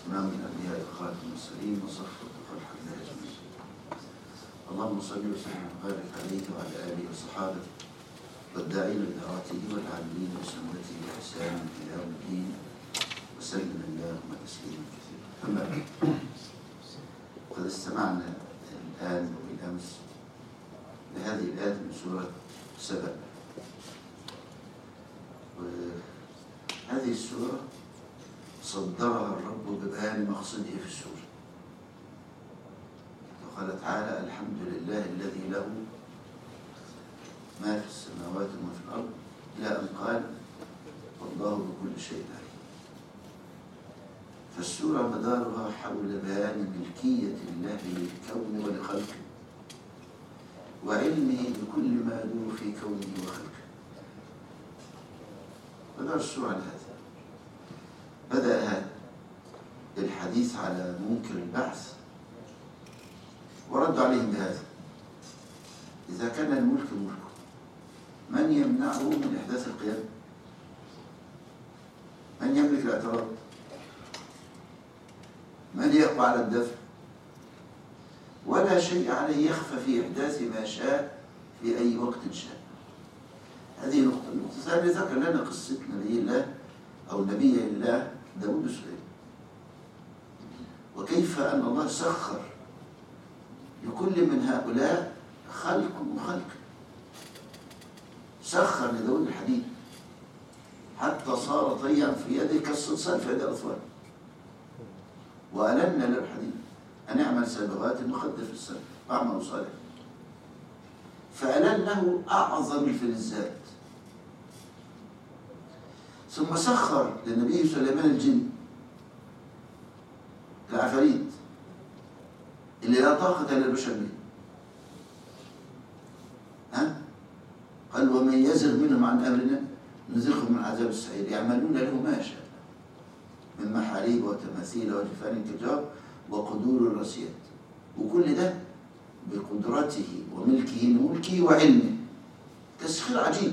إمام الأنبياء وخاتم المرسلين وصفوة الخلق الله أجمعين اللهم صل وسلم وبارك عليه وعلى آله وصحابه والداعين بدعوته والعاملين بسنته بإحسان إلى يوم الدين وسلم اللهم تسليما كثيرا أما بعد قد استمعنا الآن وبالأمس لهذه الآية من سورة سبأ وهذه السورة صدرها الرب ببيان مقصده في السورة وقال تعالى الحمد لله الذي له ما في السماوات وما في الأرض إلى أن قال والله بكل شيء عليم فالسورة مدارها حول بيان ملكية الله للكون ولخلقه وعلمه بكل ما يدور في كونه وخلقه مدار السورة على هذا بدأ بالحديث على منكر البعث ورد عليهم بهذا إذا كان الملك ملكه من يمنعه من إحداث القيامة من يملك الاعتراض من يقوى على الدفع ولا شيء عليه يخفى في إحداث ما شاء في أي وقت شاء هذه نقطة النقطة الثانية ذكر لنا قصة نبي الله أو نبي الله داود سليمان وكيف أن الله سخر لكل من هؤلاء خلق وخلق سخر لداود الحديد حتى صار طيا في يده كالصلصال في يد الأطفال وألنا له الحديد أن اعمل سابغات وخد في السماء واعمل صالح فألن له أعظم الفلزات ثم سخر للنبي سليمان الجن العفاريت اللي لا طاقة للبشر به ها؟ قال ومن يزغ منهم عن أمرنا نزغهم من عذاب السعير يعملون له ما شاء من محاريب وتماثيل وجفان كجار وقدور الراسيات وكل ده بقدرته وملكه لملكه وعلمه تسخير عجيب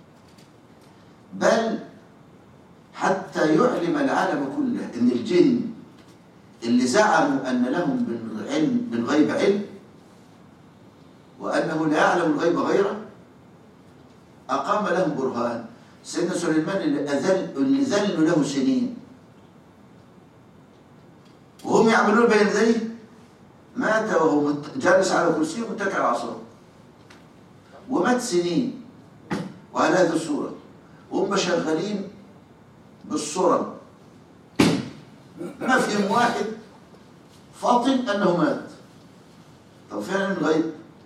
بل حتى يعلم العالم كله ان الجن اللي زعموا ان لهم بالعلم بالغيب علم وانه لا يعلم الغيب غيره اقام لهم برهان سيدنا سليمان اللي اذل اللي ذلوا له سنين وهم يعملون بين يديه مات وهو جالس على كرسيه متكئ على عصاه ومات سنين وعلى هذه الصوره وهم شغالين بالصورة ما فيهم واحد فاطن أنه مات طب فين علم الغيب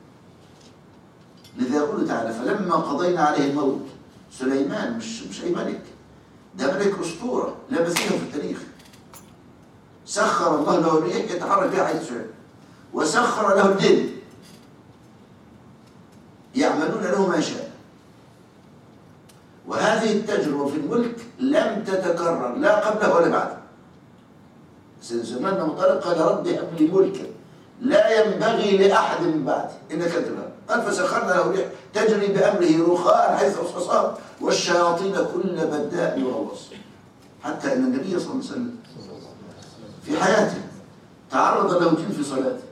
لذا يقول تعالى فلما قضينا عليه الموت سليمان مش مش أي ملك ده ملك أسطورة لا مثيل في التاريخ سخر الله له الريح يتحرك بها حيث شاء وسخر له الجن يعملون له ما شاء وهذه التجربة في الملك لم تتكرر لا قبله ولا بعده سيدنا سليمان لما طلب قال رب هب لي ملكا لا ينبغي لأحد من بعدي إنك تبقى قال فسخرنا له ريح تجري بأمره رخاء حيث أصحاب والشياطين كل بداء وغوص حتى أن النبي صلى الله عليه وسلم في حياته تعرض له جن في صلاته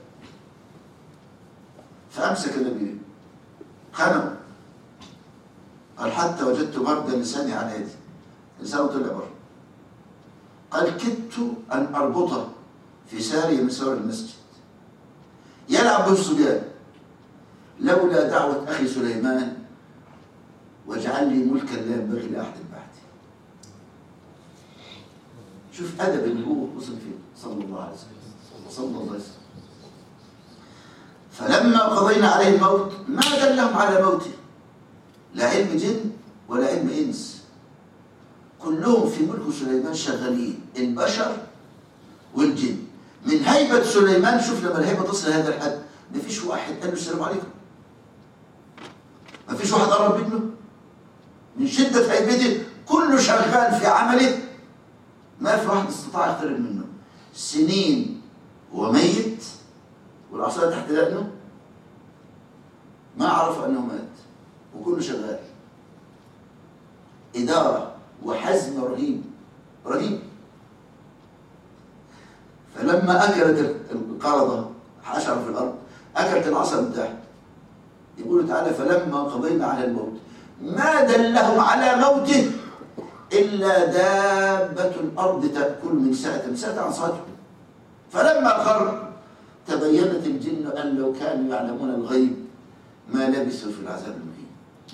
فأمسك النبي خنمه قال حتى وجدت برد لساني على يدي لسانه طلع بره قال كدت أن أربطه في سارية من سوار المسجد يلعب بالصبيان لولا دعوة أخي سليمان واجعل لي ملكا لا ينبغي لأحد بعدي شوف أدب النبوة وصل فيه صلى الله عليه وسلم صلى الله عليه وسلم فلما قضينا عليه الموت ما دلهم على موته لا علم جن ولا علم إنس كلهم في ملك سليمان شغالين البشر والجن من هيبة سليمان شوف لما الهيبة تصل لهذا الحد ما فيش واحد قال له السلام عليكم ما فيش واحد قرب منه من شدة هيبته كله شغال في عمله ما في واحد استطاع يقترب منه سنين وميت والعصاية تحت دقنه ما عرف أنه مات وكله شغال إدارة وحزم رهيب رهيب لما أكلت القردة حشرة في الأرض أكلت العصا من تحت يقول تعالى فلما قضينا على الموت ما دلهم على موته إلا دابة الأرض تأكل من ساعة من ساعة عصاته فلما خر تبينت الجن أن لو كانوا يعلمون الغيب ما لبثوا في العذاب المهين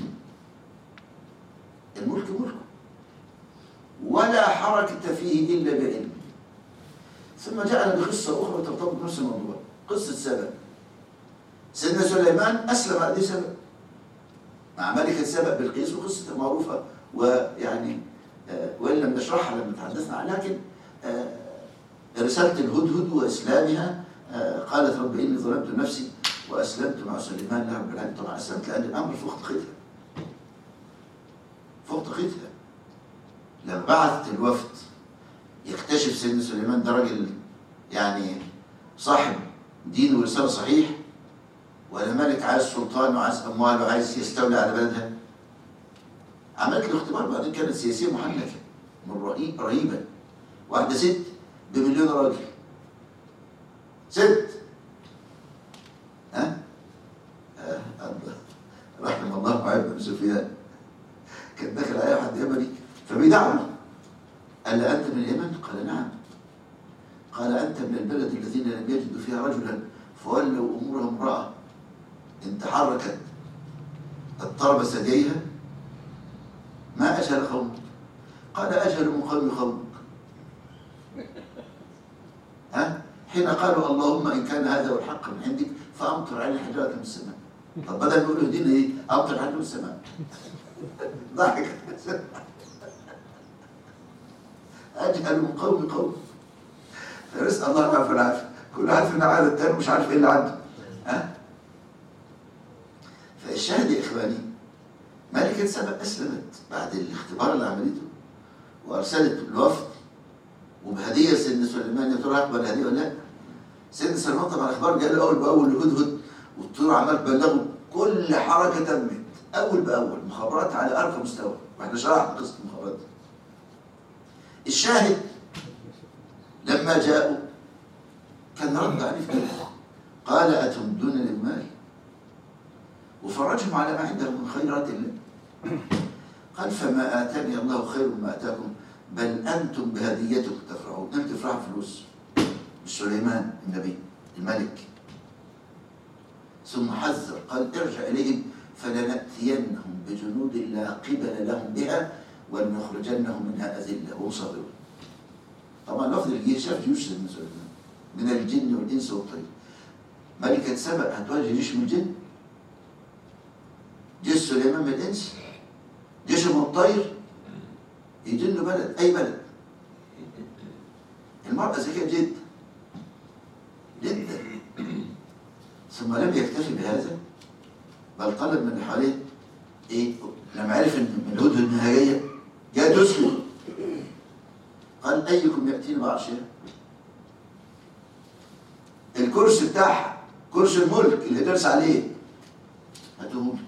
الملك ملك ولا حركة فيه إلا بعلم ثم جاءنا بقصة أخرى ترتبط بنفس الموضوع قصة سبأ سيدنا سليمان أسلم هذه سبأ مع ملكة سبأ بالقيس وقصة معروفة ويعني آه، وإن لم نشرحها لما تحدثنا عنها لكن آه، رسالة الهدهد وإسلامها آه، قالت رب إني ظلمت نفسي وأسلمت مع سليمان له رب العالمين طبعا أسلمت لأن الأمر فوق طاقتها فوق طاقتها لما بعثت الوفد يكتشف سيدنا سليمان ده راجل يعني صاحب دين ورسالة صحيح ولا ملك عايز سلطان وعايز أموال وعايز يستولي على بلدها عملت له اختبار بعدين كانت سياسية محنكة من رهيب رهيبة واحدة ست بمليون راجل ست ها آه، الله رحم الله معاذ بن سفيان كان داخل عليه واحد يمني فبيدعوه قال له أنت من اليمن؟ قال نعم قال أنت من البلد الذين لم يجدوا فيها رجلا فولوا أمورها امرأة إن تحركت اضطرب ثدييها ما أجهل قومك قال أجهل من قوم قومك ها حين قالوا اللهم إن كان هذا هو الحق من عندك فأمطر علينا حجارة من السماء طب بدل ما يقولوا اهدينا إيه أمطر علينا من السماء ضحك أجهل من قوم قوم فنسأل الله العافية والعافية كل واحد فينا عاد التاني مش عارف إيه اللي عنده ها فالشاهد يا إخواني ملكة سبأ أسلمت بعد الاختبار اللي عملته وأرسلت الوفد وبهدية سيدنا سليمان يا ترى هيقبل الهدية ولا لا؟ سيدنا سليمان طبعا الأخبار جاله أول بأول الهدهد والطيور عمال تبلغه كل حركة تمت أول بأول مخابرات على أرقى مستوى واحنا شرحنا قصة المخابرات دي. الشاهد لما جاءوا كان رد عليه في كده قال أتمدون للمال وفرجهم على ما عندهم من خيرات الله قال فما آتاني الله خير مما آتاكم بل أنتم بهديتكم تفرحون أنتم تفرحوا فلوس مش سليمان النبي الملك ثم حذر قال ارجع إليهم فلنأتينهم بجنود لا قبل لهم بها ولنخرجنهم منها أذلة وصغيرون طبعا لفظ الجيش شاف جيوش سيدنا سليمان من الجن والإنس والطير ملكة سبأ هتواجه جيش من الجن جيش سليمان من الإنس جيش من الطير يجن بلد أي بلد المرأة ذكية جدا جدا ثم لم يكتفي بهذا بل طلب من اللي حواليه ايه لما عرف ان الهدهد انها جايه جاء تسلم قال ايكم ياتيني بعرشها الكرسي بتاعها كرسي الملك اللي درس عليه هاتوه لي.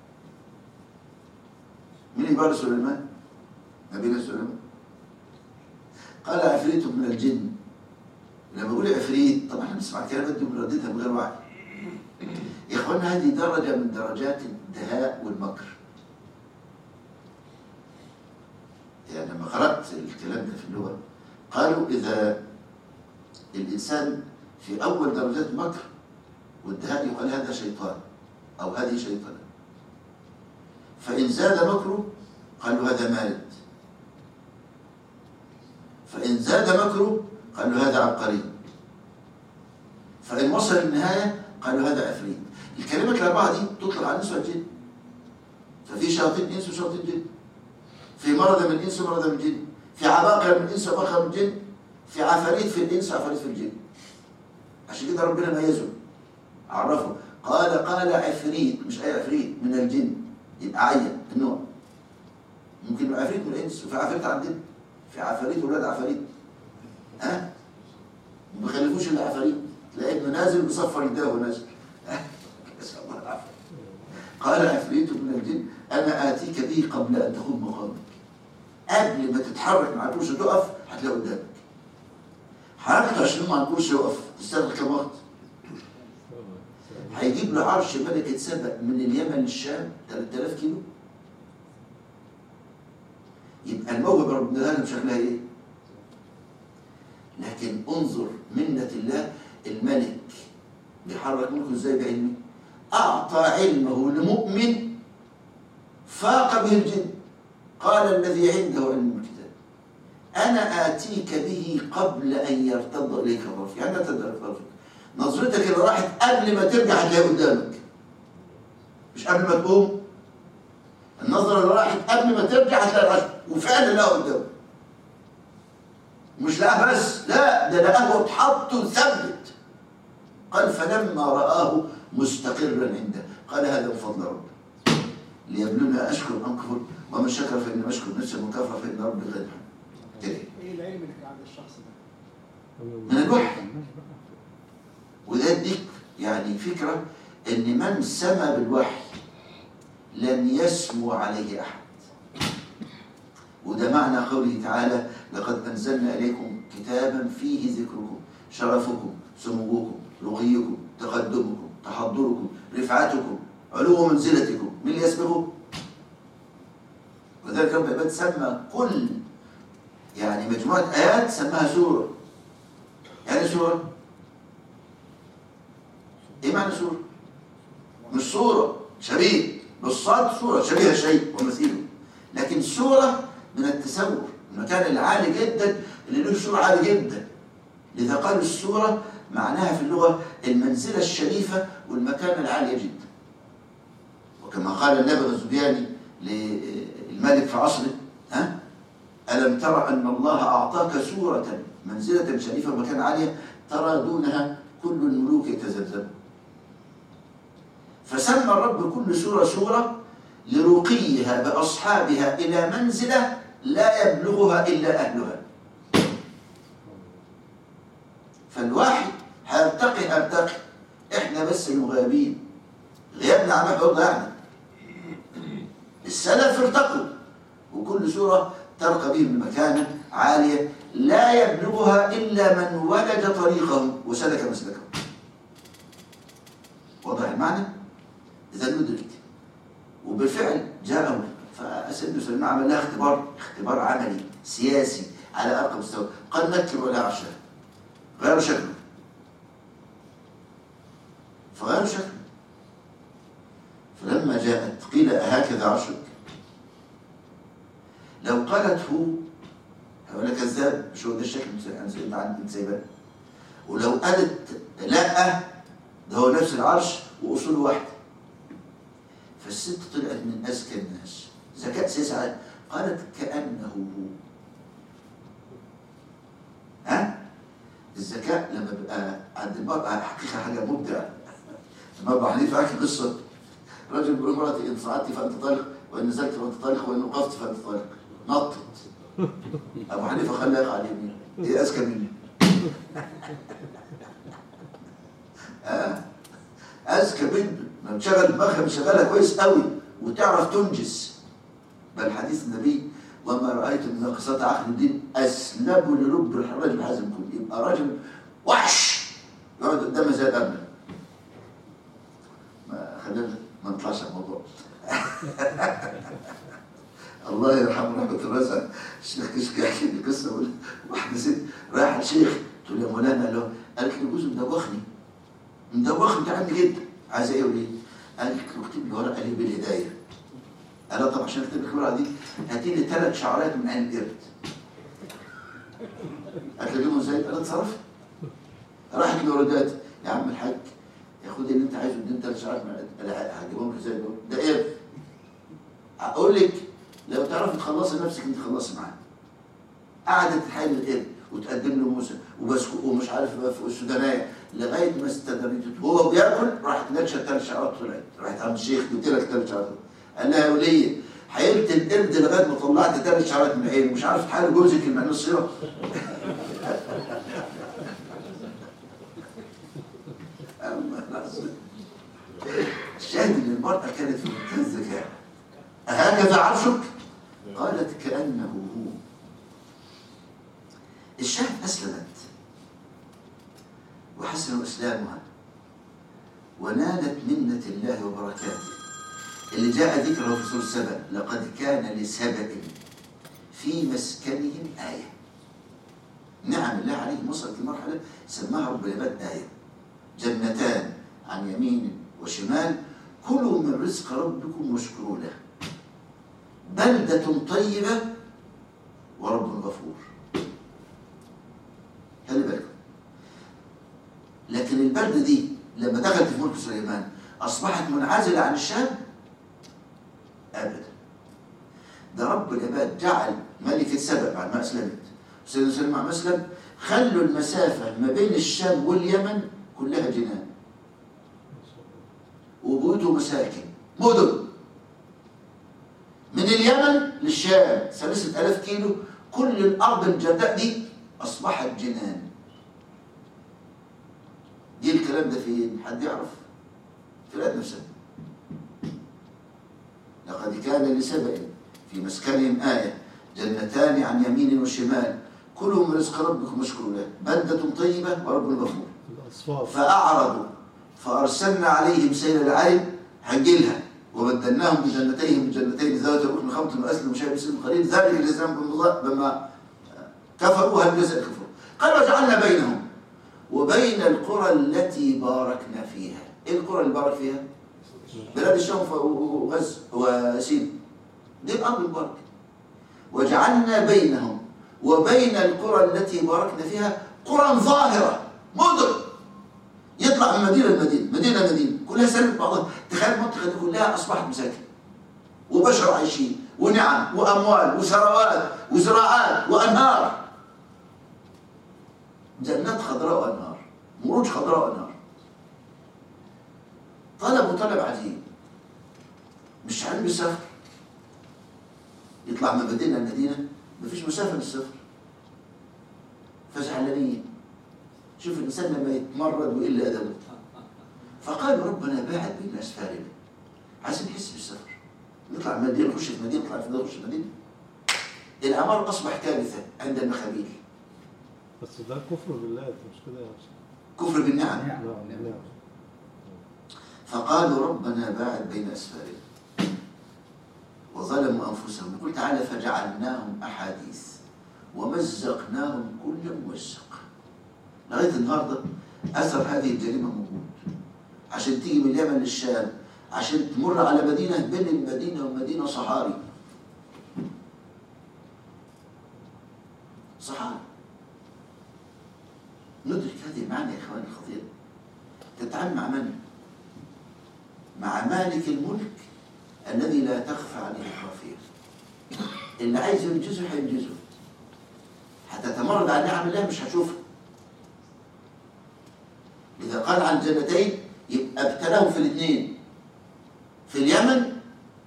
مين يبار سليمان نبينا سليمان قال عفريت من الجن لما بقول عفريت طبعا احنا بنسمع الكلمات دي وبنرددها من غير وعي يا اخوانا هذه درجة من درجات الدهاء والمكر يعني لما قرأت الكلام ده في اللغة قالوا إذا الإنسان في أول درجات المكر والدهاء يقال هذا شيطان أو هذه شيطانة فإن زاد مكره قالوا هذا مارد فإن زاد مكره قالوا هذا عبقري فإن وصل النهاية قالوا هذا عفريت الكلمات الأربعة دي تطلق على الإنس والجن ففي شياطين إنس وشياطين جن في مرض من الإنس ومرض من الجن في عباقرة من الإنس وعباقرة من الجن في عفاريت في الإنس وعفاريت في الجن عشان كده ربنا ميزه عرفه قال قال عفريت مش أي عفريت من الجن يبقى عين النوع ممكن يبقى عفريت من الإنس وفي عفاريت عندنا في عفاريت ولاد عفاريت ها أه؟ ما بيخلفوش إلا عفاريت تلاقي ابنه نازل بيصفر يداه نازل نسأل الله العافية قال عفريت من الجن أنا آتيك به قبل أن تخوض مقامك قبل ما تتحرك مع الكرسي تقف هتلاقي قدامك حركته عشان ما عندوش يقف تستغرق كم وقت هيجيب له عرش ملكة سبأ من اليمن للشام 3000 كيلو يبقى الموهبة ربنا لها شكلها ايه؟ لكن انظر منة الله الملك بيحرك ملكه ازاي بعلمه؟ أعطى علمه لمؤمن فاق به الجن قال الذي عنده علم الكتاب أنا آتيك به قبل أن يرتد إليك طرفي يعني تدرك طرفك نظرتك اللي راحت قبل ما ترجع هتلاقيها قدامك مش قبل ما تقوم النظرة اللي راحت قبل ما ترجع هتلاقي العشر وفعلا لقاها قدامك مش لقاها بس لا ده لقاه اتحط وثبت قال فلما رآه مستقرا عنده قال هذا من فضل ربي ليبلونا أشكر أم كفر ومن شكر فإنما أشكر نفسه من كفر فإن ربي غني كده ايه العلم اللي كان عند الشخص ده؟ من الوحي وده يديك يعني فكرة ان من سمى بالوحي لن يسمو عليه احد وده معنى قوله تعالى لقد انزلنا اليكم كتابا فيه ذكركم شرفكم سموكم رقيكم تقدمكم تحضركم رفعتكم علو منزلتكم مين اللي يسبقه وذلك رب العباد سمى كل يعني مجموعة آيات سماها سورة يعني إيه سورة ايه معنى سورة مش صورة شبيه بالصاد صورة شبيه شيء ومثيله لكن سورة من التسور المكان العالي جدا اللي له سورة عالي جدا لذا قالوا السورة معناها في اللغة المنزلة الشريفة والمكانة العالية جدا وكما قال النبي الزبياني للملك في عصره ها ألم ترى أن الله أعطاك سورة منزلة شريفة ومكان عالية ترى دونها كل الملوك يتزلزلون فسمى الرب كل سورة سورة لرقيها بأصحابها إلى منزلة لا يبلغها إلا أهلها فالواحد هيرتقي هيرتقي احنا بس المغيبين غيابنا عن برضه يعني السلف ارتقوا وكل سورة ترقى بهم مكانة عالية لا يبلغها إلا من ولج طريقه وسلك مسلكه واضح المعنى؟ إذا ندرك وبالفعل جاءوا فسيدنا سليمان عمل لها اختبار اختبار عملي سياسي على أرقى مستوى قال نكروا لها عرشها غيروا شكله فغيروا شكله فلما جاءت قيل أهكذا عرشك لو قالت هو هيقول لك كذاب مش هو ده الشكل اللي عند سيبان ولو قالت لا ده هو نفس العرش واصول واحده فالست طلعت من اذكى الناس ذكاء سياسي قالت كانه هو ها الذكاء لما بيبقى عند المرأة حقيقة حاجة مبدعة لما أبو حنيفة حكي قصة رجل بيقول لمرأتي إن صعدت فأنت طالق وإن نزلت فأنت طالق وإن وقفت فأنت طالق نطت ابو حنيفه خلاه يقع على اليمين هي اذكى مني آه. اذكى مني لما تشغل دماغها مشغلها كويس قوي وتعرف تنجز بل حديث النبي وما رايت من ناقصات عقل الدين اسلب لرب الحراج بحزم كل يبقى راجل وحش يقعد قدامها زي الابن ما خلينا ما نطلعش على الموضوع الله يرحمه رحمة الرزق الشيخ كشك يحكي لي قصة يقول واحدة ست رايحة الشيخ تقول يا مولانا له قالت لي جوزي مدوخني مدوخني تعبني جدا عايزة ايه وليه؟ قالت له اكتب لي ورقة لي بالهداية قال طب عشان اكتب لك الورقة دي هاتي لي ثلاث شعرات من عين القرد قالت له جيبهم ازاي؟ قالت اتصرفت راحت لوردات يا عم الحاج يا خد اللي انت عايزه اديني ثلاث شعرات من قال هجيبهم لك ازاي دول؟ ده قرد اقول لك لو تعرفي تخلصي نفسك انت خلصي معاه قعدت تحايل القرد وتقدم له موسى وبسكوت ومش عارف في السودانيه لغايه ما استدرجت وهو بياكل راحت نتشه ثلاث شعرات طلعت راحت عند الشيخ جبت لك ثلاث شعرات قال لها يا وليه حيلت القرد لغايه ما طلعت ثلاث شعرات من عينه مش عارف تحايل جوزك المعنى الصيغه الشاهد ان المراه كانت في منتهى الذكاء أهكذا عرشك؟ قالت كأنه هو الشاهد أسلمت وحسن إسلامها ونالت منة الله وبركاته اللي جاء ذكره في سورة سبأ لقد كان لسبأ في مسكنهم آية نعم الله عليهم وصلت لمرحلة سماها رب العباد آية جنتان عن يمين وشمال كلوا من رزق ربكم واشكروا له بلدة طيبة ورب غفور خلي بالكم لكن البلدة دي لما دخلت في ملك سليمان أصبحت منعزلة عن الشام أبدا ده رب العباد جعل ملكة سبأ بعد ما أسلمت سيدنا سليمان مع مسلم خلوا المسافة ما بين الشام واليمن كلها جنان وبيوته مساكن مدن من اليمن للشام ثلاثة ألاف كيلو كل الأرض الجرداء دي أصبحت جنان دي الكلام ده فين؟ حد يعرف؟ في الأدنى نفسها لقد كان لسبأ في مسكنهم آية جنتان عن يمين وشمال كلوا من رزق ربكم واشكروا له بلدة طيبة ورب غفور الأصفاف فأعرضوا فأرسلنا عليهم سيل العرم هنجيلها وبدلناهم بجنتيهم بجنتين ذوات ركن خمط وأسل وشيء بسلم قليل ذلك الجزاء بما بما كفروا هل جزاء كفروا قال وجعلنا بينهم وبين القرى التي باركنا فيها ايه القرى اللي بارك فيها؟ بلاد الشام وغز وسين دي الأرض المباركة وجعلنا بينهم وبين القرى التي باركنا فيها قرى ظاهرة مدن يطلع من مدينة لمدينة مدينة لمدينة كلها سلمت بعضها تخيل المنطقة دي كلها أصبحت مساكن وبشر عايشين ونعم وأموال وثروات وزراعات وأنهار جنات خضراء وأنهار مروج خضراء وأنهار طلبوا طلب عجيب مش عارف بالسفر يطلع من مدينة لمدينة مفيش مسافة للسفر فزعلانين شوف الإنسان لما يتمرد ويقل أدبه فقال ربنا باعد بين أسفارنا عايزين نحس بالسفر نطلع من مدينة نخش في مدينة نطلع في مدينة نخش في مدينة الأمر أصبح كارثة عند المخابيل بس ده كفر بالله أنت مش كده يا شيخ كفر بالنعم نعم نعم فقالوا ربنا باعد بين أسفارنا وظلموا أنفسهم يقول تعالى فجعلناهم أحاديث ومزقناهم كل ممزق لغاية النهاردة أثر هذه الجريمة موجود عشان تيجي من اليمن للشام عشان تمر على مدينة بين المدينة والمدينة صحاري صحاري ندرك هذه المعنى يا إخواني الخطيرة تتعامل مع من؟ مع مالك الملك الذي لا تخفى عليه خافية اللي عايز ينجزه هينجزه هتتمرد على نعم الله مش هتشوفها إذا قال عن جنتين يبقى ابتلاهم في الاثنين في اليمن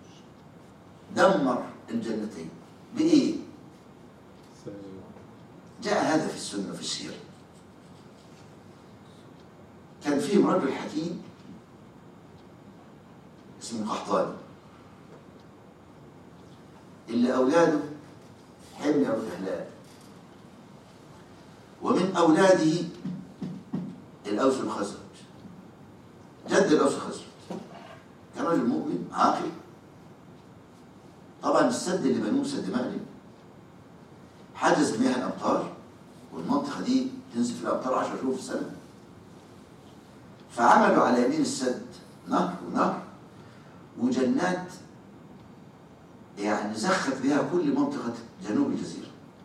دمر الجنتين بإيه؟ جاء هذا في السنة في السيرة كان فيهم رجل حكيم اسمه قحطاني اللي أولاده حمية وكهلاء ومن أولاده الأوس والخزرج جد الأوس والخزرج كان رجل مؤمن عاقل طبعا السد اللي بنوه سد مألي حجز مياه الأمطار والمنطقة دي تنزل في الأمطار 10 شهور في السنة فعملوا على يمين السد نهر ونهر وجنات يعني زخت بها كل منطقة جنوب الجزيرة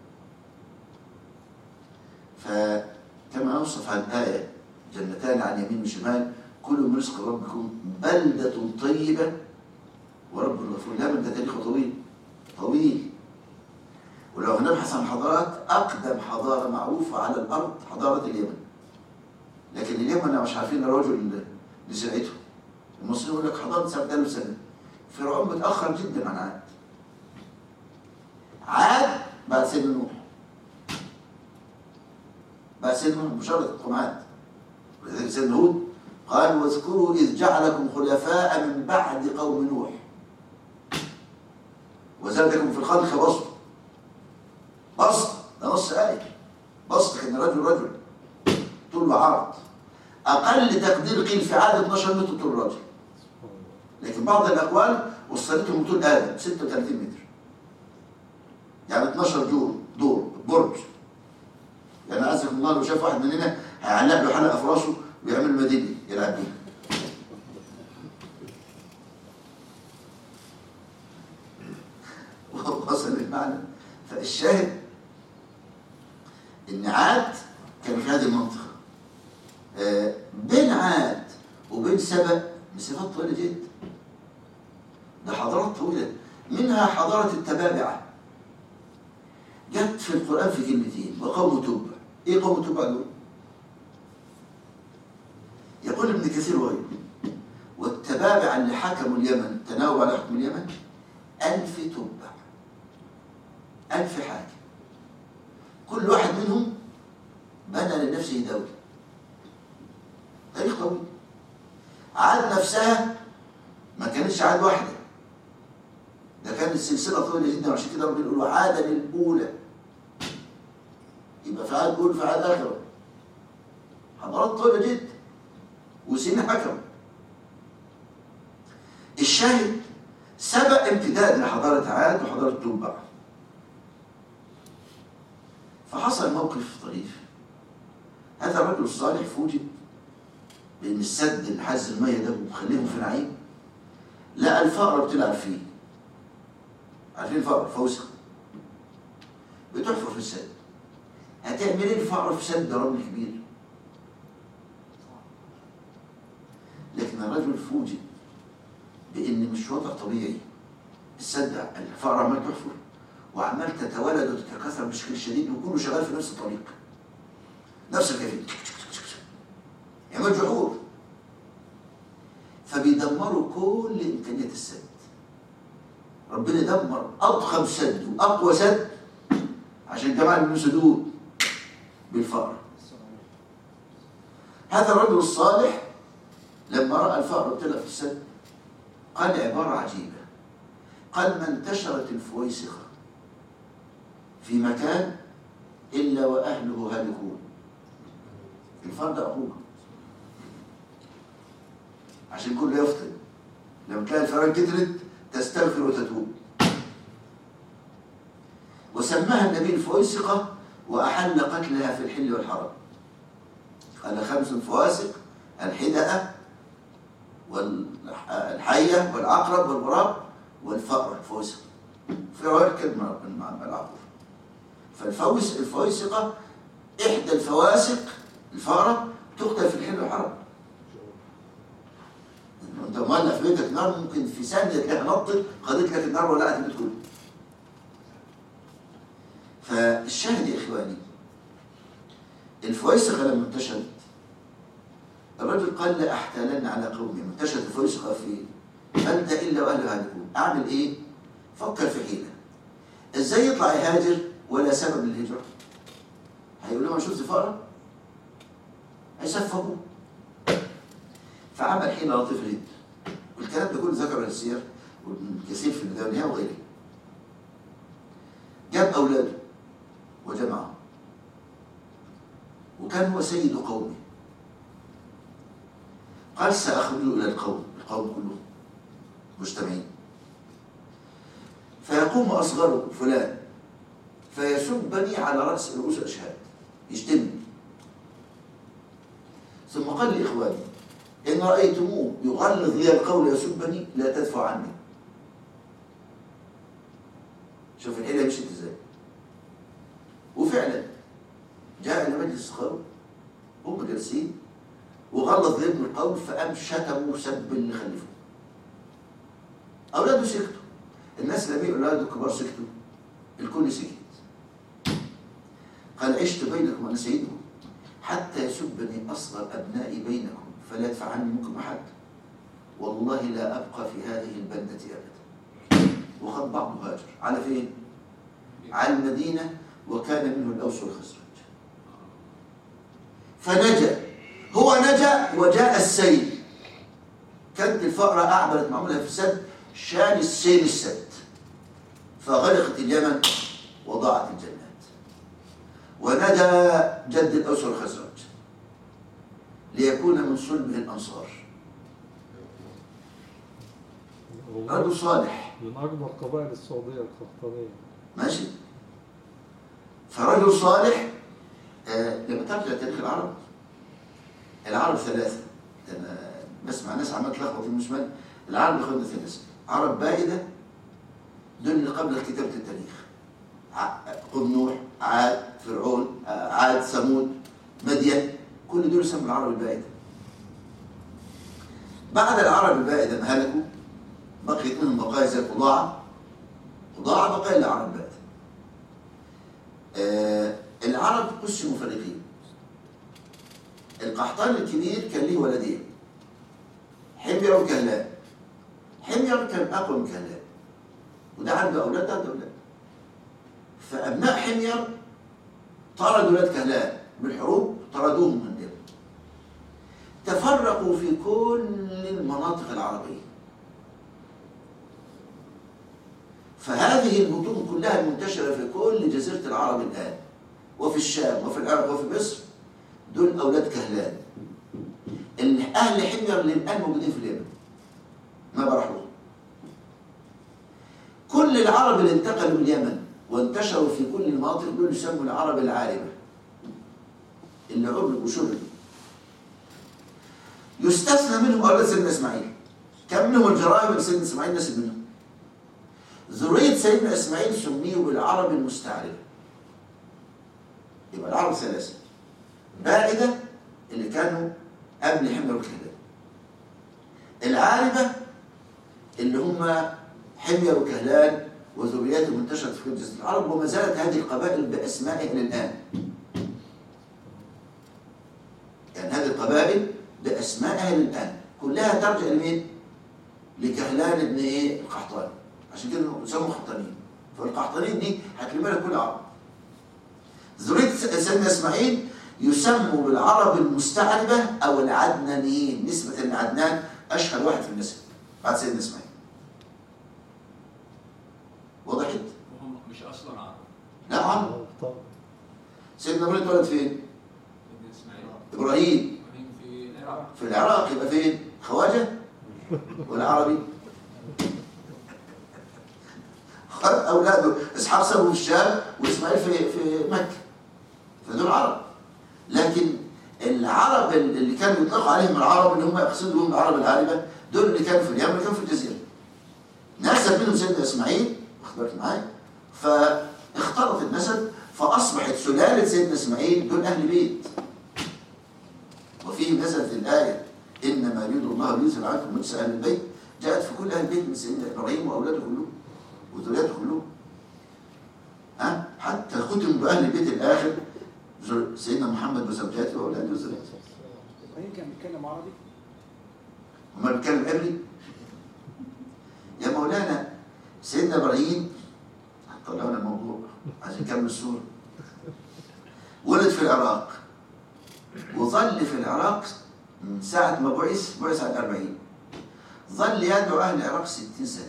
فكما أوصف عن الآية جنتان عن يمين وشمال كلوا من رزق ربكم بلدة طيبة ورب غفور لا ده تاريخه طويل طويل ولو هنبحث عن حضارات أقدم حضارة معروفة على الأرض حضارة اليمن لكن اليمن مش عارفين الرجل اللي سرعته المصريين يقول لك حضارة 7000 سنة فرعون متأخر جدا عن عاد عاد بعد سيدنا نوح بعد سيدنا نوح مجرد القمعات ولذلك سيدنا هود قال واذكروا إذ جعلكم خلفاء من بعد قوم نوح وزادكم في الخلق بسط بسط ده نص آية بسط كان رجل رجل طول وعرض أقل تقدير قيل في عادة 12 متر طول الراجل سبحان الله لكن بعض الأقوال وصلتهم طول آدم 36 متر يعني 12 دور دور برج يعني عزكم الله لو شاف واحد مننا هيعلق له حلقة في راسه ويعمل مدينة يلعب بيها وصل المعنى فالشاهد ان عاد كان في هذه المنطقة آه، بين عاد وبين سبأ مسافات طويلة جدا ده حضارات طويلة منها حضارة التبابعة جت في القرآن في كلمتين وقوم تبع ايه قوم تبع دول؟ يقول ابن كثير وغيره والتبابع اللي حكموا اليمن تناوب على حكم اليمن ألف تبع ألف حاكم كل واحد منهم بنى لنفسه دولة تاريخ طويل عاد نفسها ما كانتش عاد واحدة ده كانت سلسلة طويلة جدا عشان كده ربنا يقول عادا الأولى يبقى في عاد أول في عاد آخر حضارات طويلة جدا وسين حكم الشاهد سبق امتداد لحضارة عاد وحضارة تبع فحصل موقف طريف هذا الرجل الصالح فوجئ بان السد اللي حاز الميه ده ومخليهم في نعيم لقى الفأرة بتلعب فيه عارفين الفأرة فوسخ بتحفر في السد هتعمل ايه الفأرة في سد رمل كبير لكن الرجل فوجئ بان مش وضع طبيعي السد الفأرة عمال تحفر وعمال تتولد وتتكاثر بشكل شديد وكله شغال في نفس الطريق نفس الكيفية يعمل جحور فبيدمروا كل إمكانيات السد ربنا دمر أضخم سد وأقوى سد عشان جماعة المسدود بالفقر هذا الرجل الصالح لما رأى الفقر طلع في السد قال عبارة عجيبة قال ما انتشرت الفويسخة في مكان إلا وأهله هالكون الفرد أخوه عشان كله يفطن لما تلاقي الفئران كترت تستغفر وتتوب وسماها النبي الفويسقة وأحل قتلها في الحل والحرم قال خمس فواسق الحدأة والحية والعقرب والغراب والفأر الفويسقة في رواية كلمة مع العقرب فالفوس الفويسقة إحدى الفواسق الفأرة تقتل في الحل والحرم انت مولع في بيتك نار ممكن في ثانيه تلاقيها نطت خدت لك النار ولعت البيت كله فالشاهد يا اخواني الفويسقه لما انتشرت الرجل قال لا احتالن على قومي انتشرت الفويسقه في انت الا واهل هالكون اعمل ايه؟ فكر في حيله ازاي يطلع يهاجر ولا سبب للهجره؟ هيقول لهم شفت فقره؟ هيسفهوه فعمل حيلة لطيفة جدا والكلام ده كله ذكر السير وابن كثير في البداية والنهاية وغيره جاب أولاده وجمعهم وكان هو سيد قومه قال سأخرج إلى القوم القوم كلهم مجتمعين فيقوم أصغره فلان فيسبني على رأس رؤوس الأشهاد يشتمني ثم قال لإخواني إن رأيتموه يغلظ لي القول يسبني لا تدفع عني شوف الحيلة مشيت ازاي وفعلا جاء إلى مجلس القوم هم جالسين وغلظ لابن القول فقام شتموا سب اللي خلفه أولاده سكتوا الناس لما يقولوا أولاده الكبار سكتوا الكل سكت قال عشت بينكم وأنا سيدكم حتى يسبني أصغر أبنائي بينكم فلا يدفع عني منكم أحد والله لا أبقى في هذه البلدة أبدا وخد بعضه هاجر على فين؟ على المدينة وكان منه الأوس والخزرج فنجا هو نجا وجاء السيل كانت الفأرة أعملت معمولها في السد شال السيل السد فغرقت اليمن وضاعت الجنات ونجا جد الأوس والخزرج ليكون ليكون من صلبه الأنصار هو رجل صالح من أكبر قبائل السعودية القحطانية ماشي فرجل صالح آه لما ترجع تاريخ العرب العرب ثلاثة أنا بسمع ناس عمال تلخبط المشمال العرب ياخدنا ثلاثة عرب بائدة دول اللي قبل كتابة التاريخ ع- قوم نوح عاد فرعون آه، عاد ثمود مدين كل دول يسموا العرب البائدة بعد العرب البائدة ما هلكوا بقيت منهم بقايا زي قضاعة قضاعة بقايا العرب البائدة آه العرب قسموا فريقين القحطان الكبير كان ليه ولدين حمير وكهلان حمير كان أقوى من كهلان وده عنده أولاد ده عنده أولاد فأبناء حمير طردوا ولاد كهلان بالحروب طردوهم من دير تفرقوا في كل المناطق العربية فهذه البطون كلها المنتشرة في كل جزيرة العرب الآن وفي الشام وفي العراق وفي مصر دول أولاد كهلان اللي أهل حمير اللي الآن موجودين في اليمن ما برحوا كل العرب اللي انتقلوا من اليمن وانتشروا في كل المناطق دول يسموا العرب العاربة اللي عربوا وشربوا يستثنى منهم أولاد سيدنا إسماعيل كم منهم الجرائم اللي سيدنا إسماعيل نسب منهم ذرية سيدنا إسماعيل سميوا بالعرب المستعربة يبقى العرب ثلاثة بائدة اللي كانوا قبل حمير وكهلان العاربة اللي هم حمير وكهلان وذرياتهم انتشرت في كل جزيرة العرب وما زالت هذه القبائل بأسمائها للآن يعني هذه القبائل بأسمائها للآن كلها ترجع لمين؟ لكهلان ابن ايه؟ القحطاني عشان كده يسموا قحطانيين فالقحطانيين دي هتلم لك كل العرب ذرية سيدنا اسماعيل يسموا بالعرب المستعربة أو العدنانيين نسبة لعدنان أشهر واحد في النسب بعد سيدنا اسماعيل وضحت؟ وهم مش اصلا عرب لا عم آه، طبعا سيدنا ابراهيم اتولد فين؟ ابن اسماعيل إبراهيم وبعدين في العراق في العراق يبقى فين؟ خواجة والعربي خد أولاده إسحاق سابوا في الشام وإسماعيل في في مكة فدول عرب لكن العرب اللي كانوا يطلقوا عليهم العرب اللي هم يقصدوا بهم العرب العاربة دول اللي كانوا في اليمن اللي كانوا في الجزيرة نسب منهم سيدنا إسماعيل واخد بالك معايا فاختلط النسب فأصبحت سلالة سيدنا إسماعيل دول أهل بيت وفيه نزلت الآية إنما يريد الله ليذهب عنكم رجس أهل البيت جاءت في كل أهل البيت من سيدنا إبراهيم وأولاده كلهم وذرياته كلهم ها حتى ختم بأهل البيت الآخر زر- سيدنا محمد وزوجاته وأولاده وذرياته ابراهيم كان بيتكلم عربي وما بيتكلم قبلي يا مولانا سيدنا إبراهيم طلعنا الموضوع عشان نكمل السورة ولد في العراق وظل في العراق من ساعة ما بعث بعث على الأربعين ظل يدعو أهل العراق ستين سنة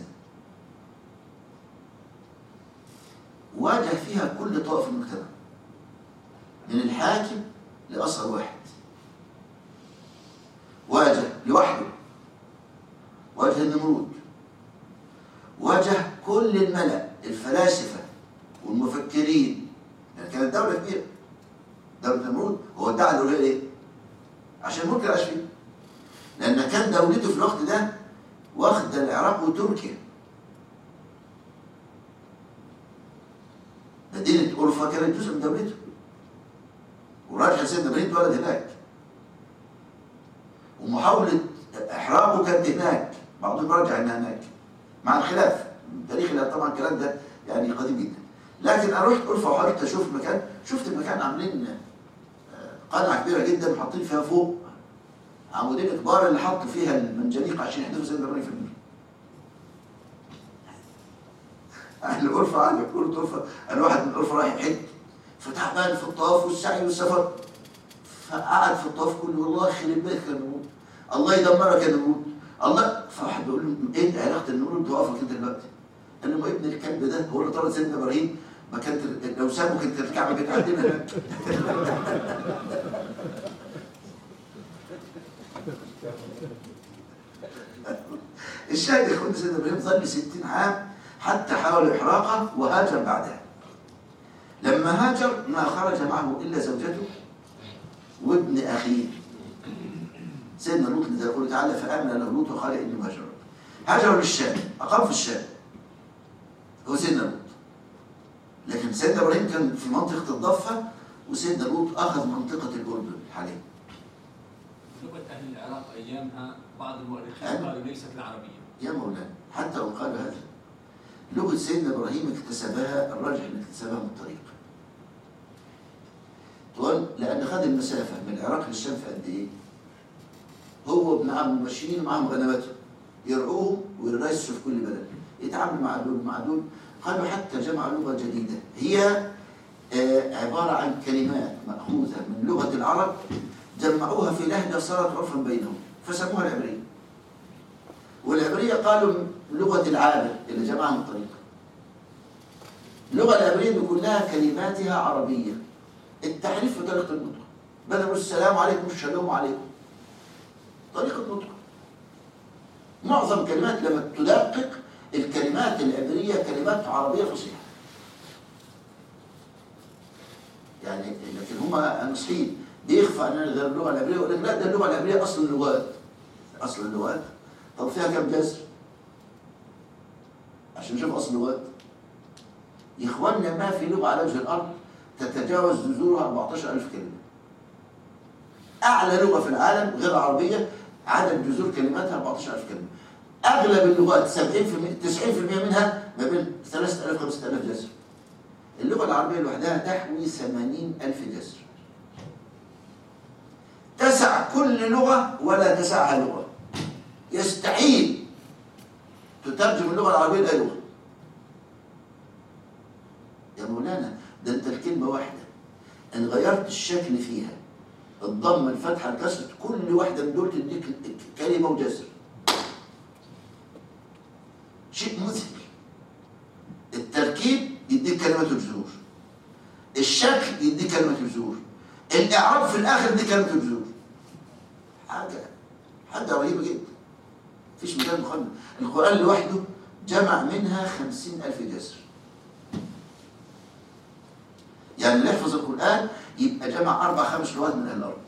واجه فيها كل طائف المجتمع من الحاكم لأصغر واحد واجه لوحده واجه النمرود واجه كل الملأ الفلاسفة والمفكرين يعني كانت دولة كبيرة دولة النمرود هو ادعى الأولياء ليه؟ عشان ملك العاش فيه لأن كان دولته في الوقت ده واخدة العراق وتركيا مدينة أورفا كانت جزء من دولته وراجع سيدنا إبراهيم اتولد هناك ومحاولة إحراقه كانت هناك بعضهم رجع إنها هناك مع الخلاف تاريخ الآن طبعا الكلام ده يعني قديم جدا لكن أنا رحت أورفا وحاولت أشوف المكان شفت المكان عاملين آه، قلعة كبيرة جدا وحاطين فيها فوق عمودين كبار اللي حطوا فيها المنجنيق عشان يحدفوا سيدنا إبراهيم في النار أهل أورفا قعدوا يقولوا أورفا أنا واحد من أورفا رايح يحج فتعبان في الطواف والسعي والسفر فقعد في الطواف كله والله يخرب بيتك يا نمرود الله يدمرك يا نمرود الله فواحد بيقول له ايه علاقه النمرود بوقفك انت دلوقتي؟ قال له ما ابن الكلب ده هو اللي طرد سيدنا ابراهيم ما كانت لو سابه كانت الكعبه كانت عندنا هناك الشاهد يا اخوان سيدنا ابراهيم ظل 60 عام حتى حاول احراقه وهاجر بعدها لما هاجر ما خرج معه الا زوجته وابن اخيه سيدنا لوط لذا يقول تعالى فامن له لوط وقال اني مهاجر هاجروا للشام اقام في الشام هو سيدنا لوط لكن سيدنا ابراهيم كان في منطقه الضفه وسيدنا لوط اخذ منطقه الاردن حاليا لغة أهل العراق أيامها بعض المؤرخين أيوة. قالوا ليست العربية يا مولانا حتى لو قالوا هذا لغة سيدنا إبراهيم اكتسبها الراجح أن اكتسبها من الطريق طول لأن خد المسافة من العراق للشام في قد إيه؟ هو معاهم ماشيين ومعاهم غنماتهم يرعوهم ويرسوا في كل بلد يتعاملوا مع دول مع دول قالوا حتى جمعوا لغة جديدة هي آه، عبارة عن كلمات مأخوذة من لغة العرب جمعوها في لهجة صارت عرفا بينهم فسموها العبرية والعبرية قالوا لغة العابر اللي جمعها من الطريق اللغة العبرية دي كلها كلماتها عربية التحريف في طريقة النطق بدل ما السلام عليكم الشلوم عليكم طريقة نطق معظم كلمات لما تدقق الكلمات العبرية كلمات عربية فصيحة يعني لكن هم المصريين بيخفى عننا غير اللغة العبرية يقول لك لا ده اللغة العبرية أصل اللغات أصل اللغات طب فيها كم جذر؟ عشان نشوف أصل اللغات يا إخواننا ما في لغة على وجه الأرض تتجاوز جذورها 14000 كلمة أعلى لغة في العالم غير العربية عدد جذور كلماتها 14000 كلمة أغلب اللغات 70% 90% منها ما بين 3000 5000 جذر اللغة العربية لوحدها تحوي 80000 جذر تسع كل لغة ولا تسعها لغة يستحيل تترجم اللغة العربية لأي لغة يا مولانا ده انت الكلمة واحدة ان غيرت الشكل فيها الضم الفتحة الكسر كل واحدة من دول تديك كلمة وجذر شيء مذهل التركيب يديك كلمة الجذور الشكل يديك كلمة الجذور الإعراب في الآخر يديك كلمة الجذور حاجة حاجة رهيبة جدا مفيش مجال مقارنة القرآن لوحده جمع منها خمسين ألف جذر يعني اللي يحفظ القرآن يبقى جمع أربع خمس لغات من أهل الأرض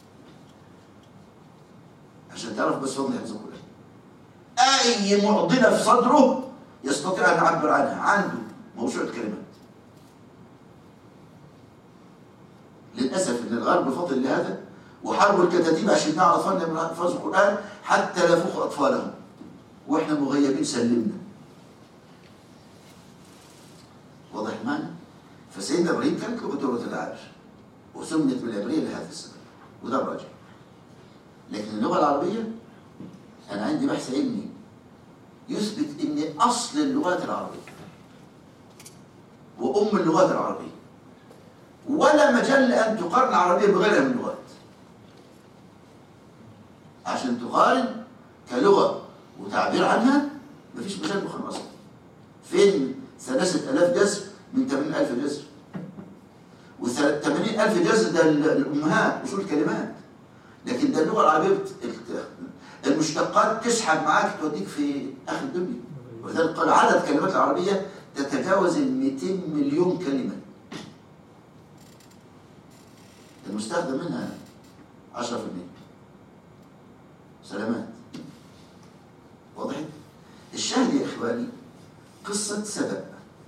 عشان تعرف بس فضل يحفظ القرآن أي معضلة في صدره يستطيع أن يعبر عنها عنده موسوعة كلمات للأسف إن الغرب بفضل لهذا وحاربوا الكتاتيب عشان نعرف أن من ألفاظ القرآن حتى لا يفوق أطفالهم وإحنا مغيبين سلمنا واضح المعنى؟ فسيدنا إبراهيم كانت لغته لغة العرش وسميت بالعبرية لهذا السبب وده الراجع لكن اللغة العربية أنا عندي بحث علمي يثبت إن أصل اللغات العربية وأم اللغات العربية ولا مجال أن تقارن العربية بغيرها من اللغات عشان تقارن كلغة وتعبير عنها مفيش مجال مقارنة أصلا فين ثلاثة آلاف جذر من 80 ألف جذر و 80 ألف جذر ده ال- الأمهات أصول الكلمات لكن ده اللغة العربية بت- الت- المشتقات تسحب معاك توديك في آخر الدنيا ولذلك قال عدد كلمات العربية تتجاوز ال 200 مليون كلمة المستخدم منها 10% سلامات وضحت الشاهد يا إخواني قصة سبأ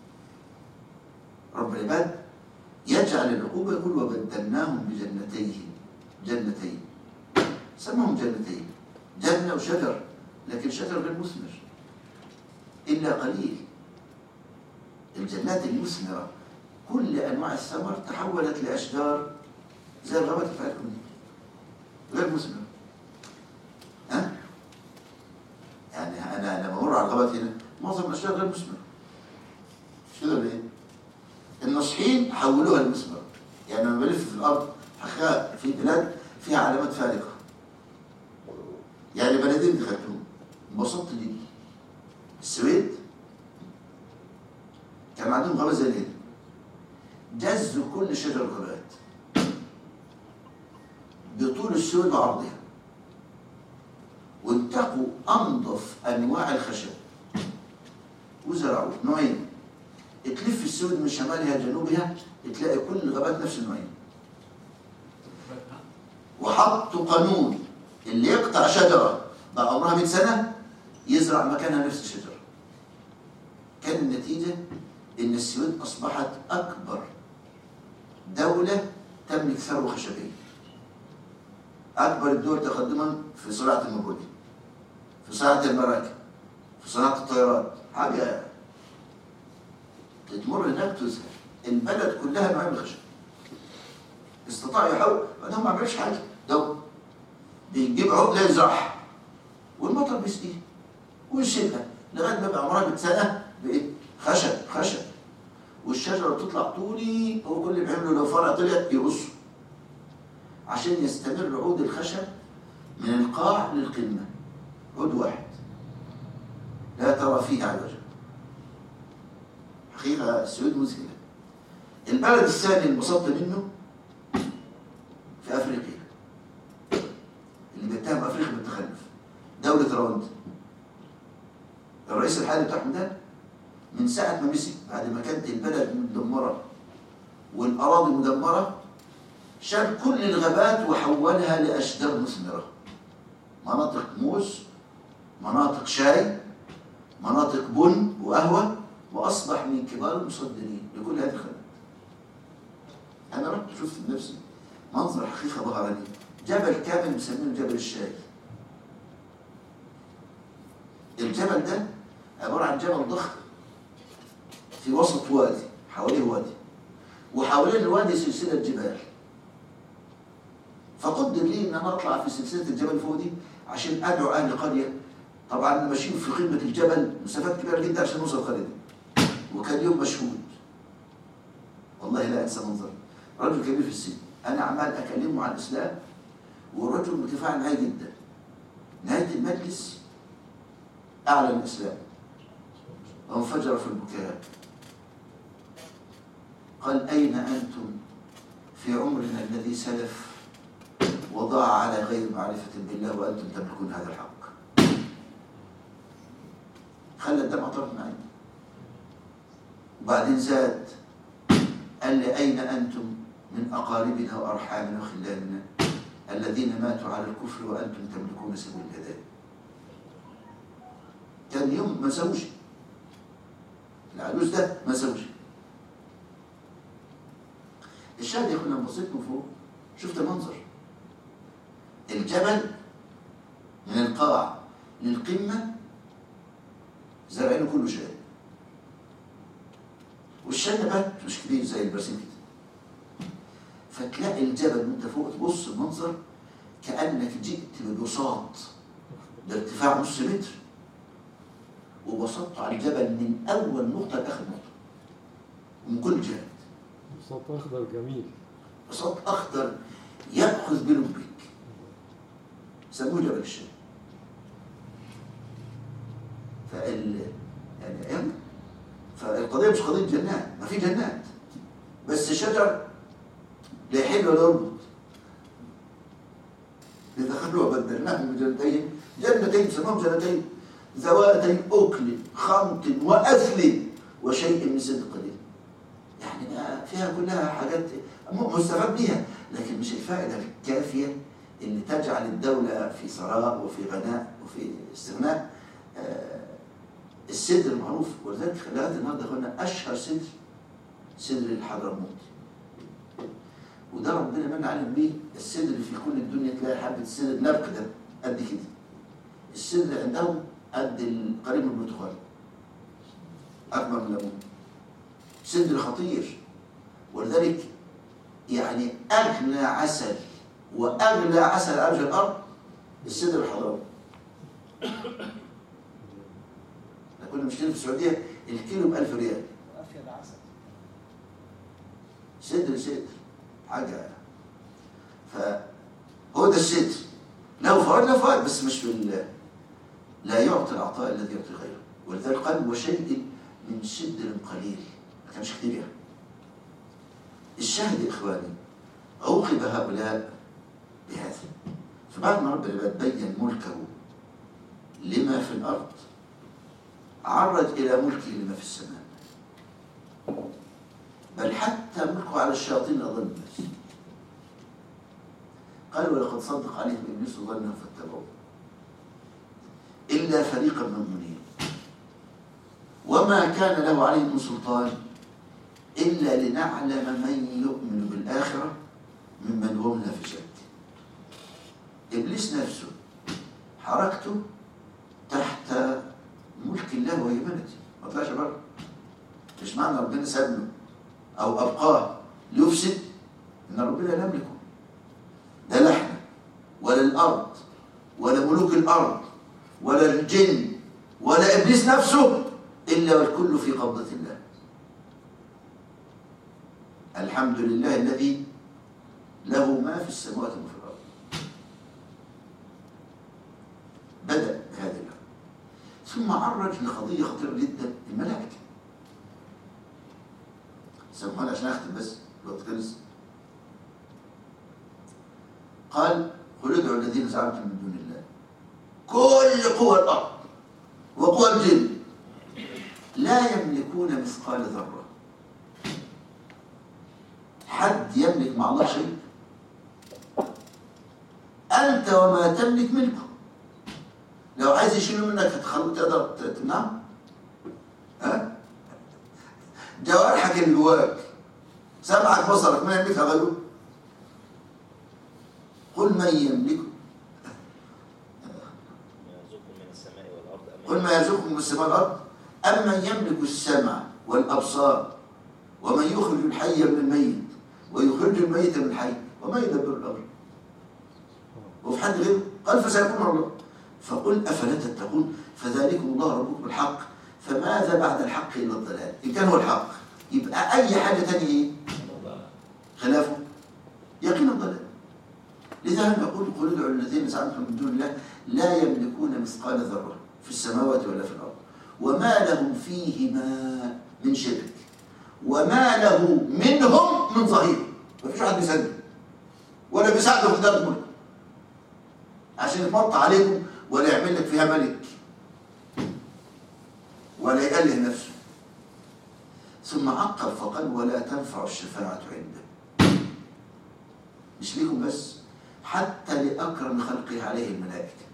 رب العباد يجعل العقوبة يقول وبدلناهم بجنتين جنتين سمهم جنتين جنة وشجر لكن شجر غير مثمر إلا قليل الجنات المثمرة كل أنواع الثمر تحولت لأشجار زي الغابات بتاعتكم دي غير مثمرة ها؟ يعني أنا لما أمر على الغابات هنا معظم الأشجار غير مثمرة مش كده ولا إيه؟ النصحين حولوها لمثمرة يعني لما بلف في الأرض حقيقة في بلاد فيها علامات فارقة يعني بلدين دخلتهم انبسطت ليه السويد كان عندهم غابة زي الهند جزوا كل شجر غابات بطول السويد وعرضها وانتقوا أنظف أنواع الخشب وزرعوا نوعين تلف السود من شمالها لجنوبها تلاقي كل الغابات نفس النوعين وحطوا قانون اللي يقطع شجرة بقى عمرها 100 سنة يزرع مكانها نفس الشجرة كان النتيجة إن السويد أصبحت أكبر دولة تملك ثروة خشبية أكبر الدول تقدما في صناعة المبودي في صناعة المراكب في صناعة الطيارات حاجة تمر هناك تزهق البلد كلها نوعين من الخشب استطاع يحول بعدهم ما عملش حاجة ده بيجيب عقلة يزرعها والمطر بيسقيها ويشيلها لغاية ما يبقى عمرها 100 سنة بإيه؟ خشب خشب والشجرة بتطلع طولي هو كل اللي بيعمله لو فرع طلعت يقصه عشان يستمر عود الخشب من القاع للقمة عود واحد لا ترى فيه على الوجه حقيقة السويد مذهلة البلد الثاني المصد منه في أفريقيا اللي بيتهم أفريقيا بالتخلف دولة رواندا الرئيس الحالي بتاعهم ده من ساعة ما مسك بعد ما كانت البلد مدمرة والأراضي مدمرة شال كل الغابات وحولها لأشجار مثمرة مناطق موز مناطق شاي مناطق بن وقهوة وأصبح من كبار المصدرين لكل هذه الخدمات أنا رحت شفت بنفسي منظر حقيقة ظهر لي جبل كامل مسمينه جبل الشاي الجبل ده عبارة عن جبل ضخم في وسط وادي حواليه وادي وحوالين الوادي سلسلة جبال فقدر لي ان انا اطلع في سلسله الجبل فوق دي عشان ادعو اهل قريه طبعا ماشيين في قمه الجبل مسافات كبيره جدا عشان نوصل القريه دي وكان يوم مشهود والله لا انسى منظر رجل كبير في السن انا عمال اكلمه عن الاسلام والرجل متفاعل معايا جدا نهايه المجلس اعلن الاسلام وانفجر في البكاء قال اين انتم في عمرنا الذي سلف وضاع على غير معرفة بالله وأنتم تملكون هذا الحق خلى الدمع طرف معي وبعدين زاد قال لي أين أنتم من أقاربنا وأرحامنا وخلاننا الذين ماتوا على الكفر وأنتم تملكون سبيل الهداية كان يوم ما زوجي العجوز ده ما زوجي الشاهد يا اخوانا بصيت من فوق شفت منظر الجبل من القاع للقمة زرعينه كله شاي والشاي نبات مش كبير زي البرسيم كده فتلاقي الجبل وانت فوق تبص المنظر كأنك جئت ببساط بارتفاع نص متر وبسطت على الجبل من أول نقطة لآخر نقطة ومن كل جهة صوت أخضر جميل بساط أخضر يأخذ بلبك سموه جبل الشام فال يعني أيام فالقضية مش قضية جنات ما في جنات بس شجر لا يحل ولا يربط إذا خلوها بدلناهم من جنتين جنتين سماهم جنتين ذواتي أكل خمط وأثل وشيء من صدق قليل يعني فيها كلها حاجات مستفاد بيها لكن مش الفائدة الكافية اللي تجعل الدولة في ثراء وفي غناء وفي استغناء آه، السدر معروف ولذلك خلال النهارده قلنا أشهر سدر سدر الحضرموت وده ربنا من علم بيه السدر في كل الدنيا تلاقي حبة السدر نبق ده قد كده السدر عندهم قد القريب من البرتقال أكبر من الليمون سدر خطير ولذلك يعني أغلى عسل وأغلى عسل على وجه الأرض السدر الحضرمي احنا كنا بنشتري في السعودية الكيلو ب 1000 ريال افيد عسل صدر صدر حاجة فهو ده الصدر له فوائد له فوائد بس مش بال لا يعطي العطاء الذي يعطي غيره ولذلك قال وشيء من صدر قليل ما كانش كتير يعني الشاهد يا إخواني عوقب هؤلاء بهذا فبعد ما رب العباد بين ملكه لما في الأرض عرج إلى ملكه لما في السماء بل حتى ملكه على الشياطين أضل الناس قال ولقد صدق عليهم إبليس ظنه فاتبعوه إلا فريقا من المؤمنين وما كان له عليهم من سلطان إلا لنعلم من يؤمن بالآخرة ممن هم لا في شك إبليس نفسه حركته تحت ملك الله وهيمنته ما طلعش بره مش معنى ربنا سابه أو أبقاه ليفسد إن ربنا لا يملكه ده لا احنا ولا الأرض ولا ملوك الأرض ولا الجن ولا إبليس نفسه إلا والكل في قبضة الله الحمد لله الذي له ما في السماوات وما في الأرض بدأ بهذا الأمر ثم عرج لقضية خطيرة جدا الملائكة سامحوني عشان أختم بس الوقت خلص قال قل ادعوا الذين زعمتم من دون الله كل قوى الأرض وقوى الجن لا يملكون مثقال ذرة حد يملك مع الله شيء أنت وما تملك ملكه لو عايز يشيله منك هتخلوه تقدر تمنعه ها جوارحك اللي جواك سمعك بصرك من يملكها غيره قل من يملكه يرزقكم من السماء والأرض أم قل ما يرزقكم من السماء والأرض أمن يملك السمع والأبصار ومن يخرج الحي من الميت ويخرج الميت من الحي وما يدبر الأمر وفي حد غيره قال فسيكون الله فقل أفلا تتقون فذلكم الله ربكم الحق فماذا بعد الحق إلا الضلال إن كان هو الحق يبقى أي حاجة تانية إيه خلافه يقين الضلال لذا نقول قل ادعوا الذين زعمتم من دون الله لا يملكون مثقال ذرة في السماوات ولا في الأرض وما لهم فيهما من شرك وما له منهم من ظهير ما فيش واحد بيساعده ولا بيساعده في دار الملك عشان يتمط عليكم ولا يعمل لك فيها ملك ولا يأله نفسه ثم عقب فقال ولا تنفع الشفاعة عنده مش ليكم بس حتى لأكرم خلقه عليه الملائكة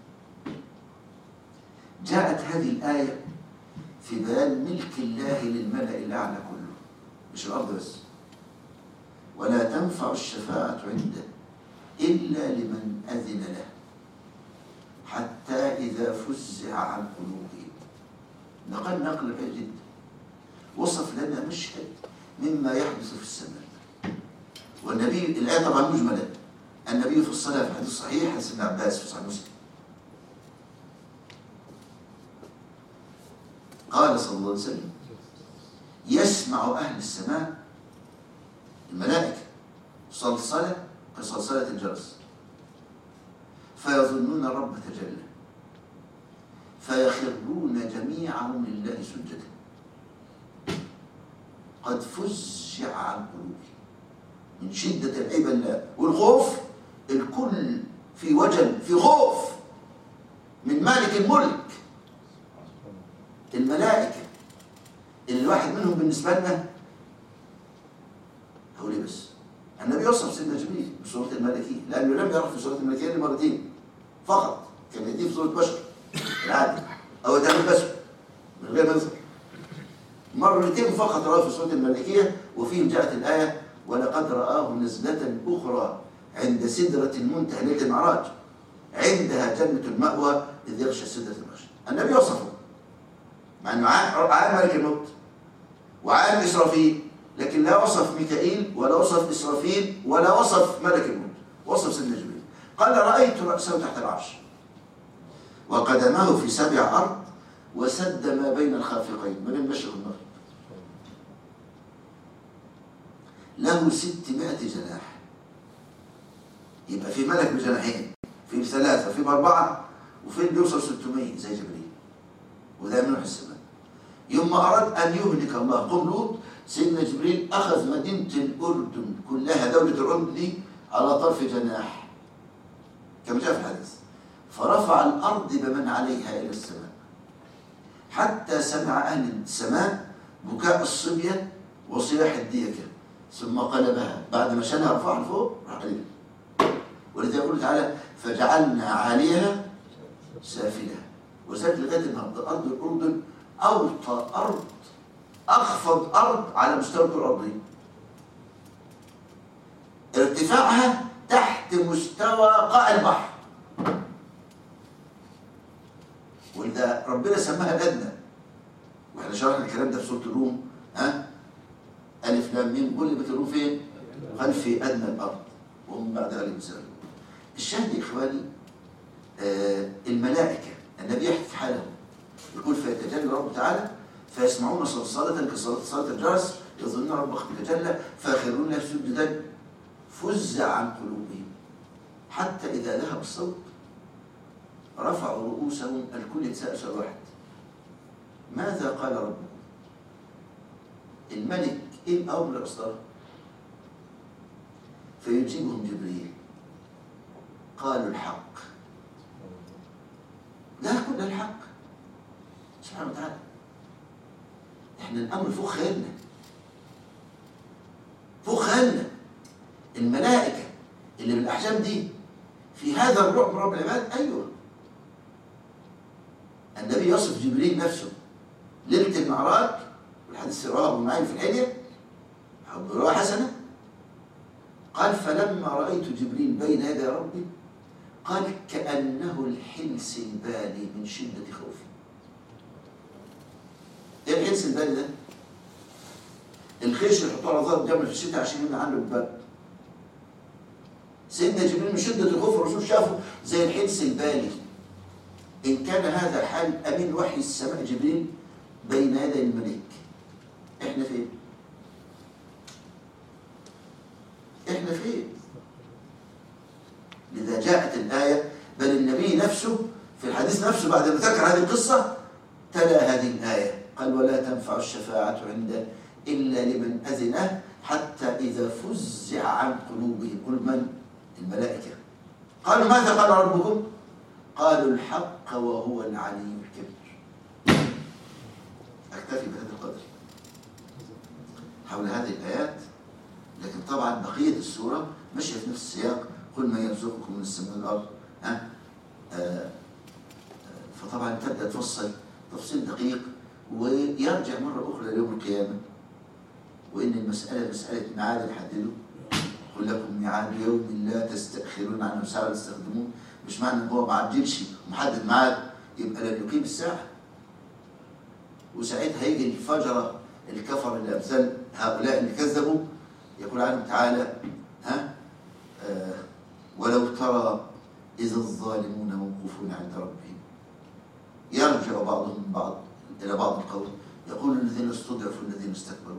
جاءت هذه الآية في بيان ملك الله للملأ الأعلى كله مش الأرض بس ولا تنفع الشفاعة عنده إلا لمن أذن له حتى إذا فزع عن قلوبهم نقل نقل بعيد جدا وصف لنا مشهد مما يحدث في السماء والنبي الآية طبعا مجملة النبي في الصلاة في الحديث الصحيح حديث ابن عباس في صحيح مسلم قال صلى الله عليه وسلم يسمع أهل السماء الملائكة صلصلة كصلصلة الجرس فيظنون الرب تجلى فيخرون جميعهم لله سجدا قد فزع عن قلوبهم من شدة العيب الله والخوف الكل في وجل في خوف من مالك الملك الملائكة اللي الواحد منهم بالنسبة لنا هو ليه بس النبي وصف سيدنا جبريل بصورة الملكية لأنه لم يرى في صورة الملكية إلا مرتين فقط كان يديه في صورة بشر العادي أو يتعمل بشر من غير منظر مرتين فقط رأى في صورة الملكية وفيهم جاءت الآية ولقد رآه نزلة أخرى عند سدرة المنتهى ليلة المعراج عندها جنة المأوى إذ يغشى سدرة المغشى النبي وصفه مع أنه عالم ملك الموت وعالم إسرافيل لكن لا وصف ميكائيل ولا وصف إسرافيل ولا وصف ملك الموت وصف سيدنا جبريل قال رأيت رأسه تحت العرش وقدماه في سبع أرض وسد ما بين الخافقين ما بين المشرق والمغرب له ستمائة جناح يبقى في ملك بجناحين في بثلاثة في بأربعة وفي بيوصل 600 زي جبريل وده من السماء يوم ما أراد أن يهلك الله قوم لوط سيدنا جبريل أخذ مدينة الأردن كلها دولة الأردن دي على طرف جناح كما جاء في الحديث فرفع الأرض بمن عليها إلى السماء حتى سمع أهل السماء بكاء الصبية وصياح الديكة ثم قلبها بعد ما شالها رفعها لفوق راح قلبها ولذا يقول تعالى فجعلنا عليها سافلها وذلك لغايه النهارده ارض الاردن اوطى ارض اخفض ارض على مستوى الكره الارضيه ارتفاعها تحت مستوى قاع البحر ولذا ربنا سماها الادنى واحنا شرحنا الكلام ده في سوره الروم ها الف لام ميم قل الروم فين؟ قال في ادنى الارض وهم بعد ذلك يسالون الشاهد يا اخواني آه الملائكه النبي يحكي حاله يقول فيتجلى رب تعالى فيسمعون صلصلة كصلاة صلاة الجرس يظنون ربهم تجلى فيخرون له سجدا فزع عن قلوبهم حتى إذا ذهب الصوت رفعوا رؤوسهم الكل يتساءل سؤال واحد ماذا قال ربكم؟ الملك إيه الأمر الأصدر؟ فيجيبهم جبريل قالوا الحق لا كل الحق سبحانه وتعالى احنا الامر فوق خيالنا فوق خيالنا الملائكه اللي بالاحجام دي في هذا الرعب رب العباد ايوه النبي يصف جبريل نفسه ليله المعراج والحديث رواه ابو معين في الحليه حب رواه حسنه قال فلما رايت جبريل بين يدي ربي قال كأنه الحلس البالي من شدة خوفي ايه الحلس البالي ده؟ الخيش اللي يحطوه على ظهر الجمل في الشتاء عشان يمنع عنه البرد سيدنا جبريل من شدة الخوف الرسول شافه زي الحلس البالي إن كان هذا حال أمين وحي السماء جبريل بين يدي الملك إحنا فين؟ إحنا فين؟ لذا جاءت الآية بل النبي نفسه في الحديث نفسه بعد ما ذكر هذه القصة تلا هذه الآية قال ولا تنفع الشفاعة عنده إلا لمن أذنه حتى إذا فزع عن قلوبهم قل من؟ الملائكة قالوا ماذا قال ربكم؟ قالوا الحق وهو العلي الكبير أكتفي بهذا القدر حول هذه الآيات لكن طبعا بقية السورة ماشية في نفس السياق قل ما يرزقكم من السماء والارض ها آه آه فطبعا تبدا تفصل تفصيل دقيق ويرجع مره اخرى ليوم القيامه وان المساله مساله ميعاد يحدده قل لكم ميعاد يوم لا تستاخرون عنه ساعه ولا تستخدمون مش معنى ان هو ما عجلش ومحدد ميعاد يبقى لن يقيم الساعه وساعتها هيجي الفجره الكفر اللي امثال هؤلاء اللي كذبوا يقول عنهم تعالى ها آه ولو ترى إذ الظالمون موقوفون عند ربهم يرجع بعضهم بعض إلى بعض القول يقول الذين استضعفوا الذين استكبروا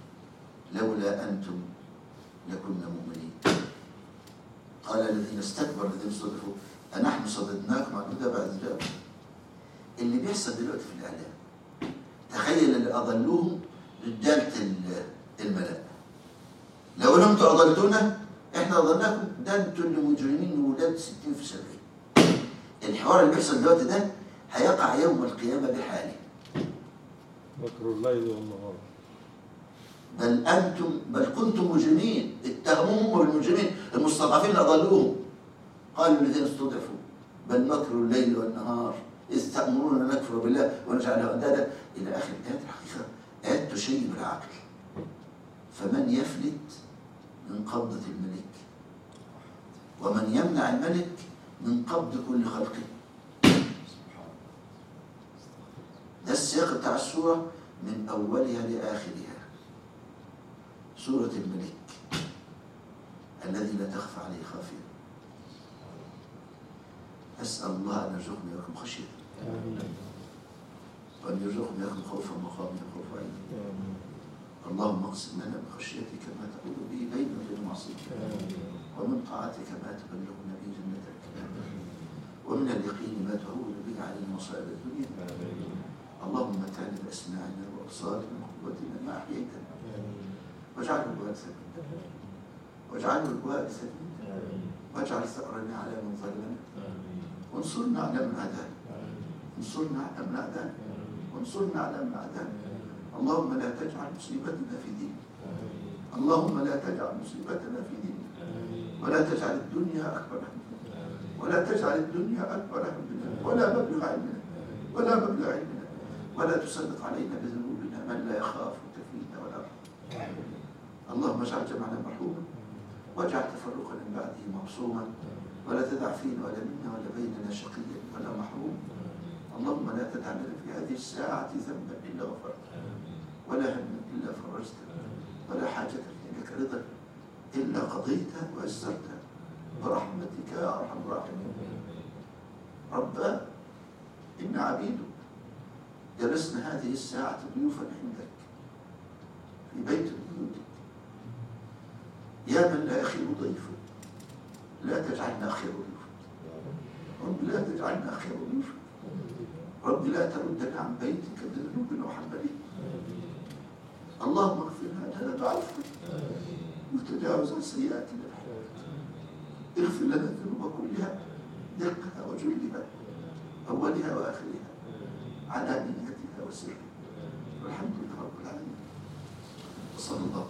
لولا أنتم لكنا مؤمنين قال الذين استكبروا الذين استضعفوا أنحن صددناكم عن الهدى بعد جاءكم اللي بيحصل دلوقتي في الإعلام تخيل اللي أضلوهم رجالة الملأ لو انتم أضلتونا احنا ظناكم ده انتوا اللي مجرمين ولاد 60 في 70 الحوار اللي بيحصل دلوقتي ده هيقع يوم القيامه بحاله مكر الليل والنهار بل انتم بل كنتم مجرمين اتهموهم بالمجرمين المستضعفين اللي اضلوهم قالوا الذين استضعفوا بل مكر الليل والنهار اذ تامرون ان نكفر بالله ونجعله اندادا الى اخر الايات الحقيقه ايات تشيب العقل فمن يفلت من قبضة الملك ومن يمنع الملك من قبض كل خلقه ده السياق بتاع السورة من أولها لآخرها سورة الملك الذي لا تخفى عليه خافية أسأل الله أن يرزقني لكم خشية وأن يرزقني لكم خوفا مقامي وخوف عيني اللهم اقسم لنا من خشيتك ما تقول به بين وبين معصيتك ومن طاعتك ما تبلغنا به جنتك ومن اليقين ما تهون به علينا مصائب الدنيا اللهم متعنا باسماعنا وابصارنا وقوتنا ما احييتنا واجعله الوارث منا واجعله الوارث منا واجعل ثأرنا على من ظلمنا وانصرنا على من عادانا انصرنا على من عادانا وانصرنا على من عادانا اللهم لا تجعل مصيبتنا في ديننا اللهم لا تجعل مصيبتنا في ديننا ولا تجعل الدنيا أكبر همنا ولا تجعل الدنيا أكبر همنا ولا مبلغ علمنا ولا مبلغ علمنا ولا تسلط علينا بذنوبنا من لا يخافك فينا ولا يرحمنا اللهم اجعل جمعنا مرحوما واجعل تفرقنا من بعده معصوما ولا تدع فينا ولا منا ولا بيننا شقيا ولا محروما اللهم لا تدع لنا في هذه الساعة ذنبا إلا غفرته ولا هما إلا فرجته ولا حاجة لك رضا إلا قضيتها ويسرتها برحمتك يا أرحم الراحمين ربنا إن عبيدك جلسنا هذه الساعة ضيوفا عندك في بيت بيوتك يا من لا يخيب ضيفه لا تجعلنا خير ضيوفك رب لا تجعلنا خير ضيوفك رب لا تردنا عن بيتك بذنوب وحملين اللهم اغفر لنا بعفوك وتجاوز عن سيئاتنا اغفر لنا الذنوب كلها دقها وجلها أولها وآخرها علانيتها وسرها والحمد لله رب العالمين وصلى الله